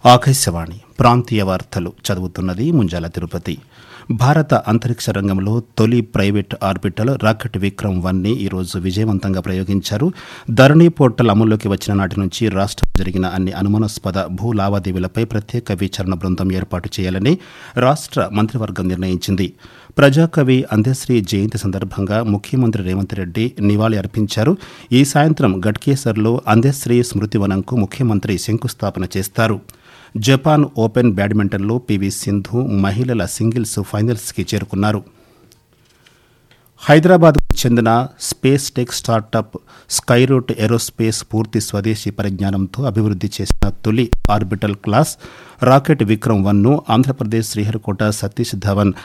ఆకాశవాణి ప్రాంతీయ వార్తలు చదువుతున్నది ముంజాల తిరుపతి భారత అంతరిక్ష రంగంలో తొలి private orbital rocket Vikram one ని ఈరోజు విజయవంతంగా ప్రయోగించారు ధరణి పోర్టల్ అమల్లోకి వచ్చిన నాటి నుంచి రాష్ట్రం జరిగిన అన్ని అనుమానాస్పద భూ లావాదేవీలపై ప్రత్యేక విచారణ బృందం ఏర్పాటు చేయాలని రాష్ట్ర మంత్రివర్గం నిర్ణయించింది ప్రజాకవి అందశ్రీ జయంతి సందర్భంగా ముఖ్యమంత్రి రేవంత్ రెడ్డి నివాళి అర్పించారు ఈ సాయంత్రం గట్కేసర్లో అందశ్రీ స్మృతివనంకు ముఖ్యమంత్రి శంకుస్థాపన చేస్తారు జపాన్ ఓపెన్ బ్యాడ్మింటన్లో పివి సింధు మహిళల సింగిల్స్ ఫైనల్స్కి చేరుకున్నారు హైదరాబాద్కు చెందిన space tech startup Skyroot aerospace పూర్తి స్వదేశీ పరిజ్ఞానంతో అభివృద్ధి చేసిన తొలి ఆర్బిటల్ క్లాస్ రాకెట్ విక్రమ్ వన్ను ఆంధ్రప్రదేశ్ శ్రీహరికోట సతీష్ ధవన్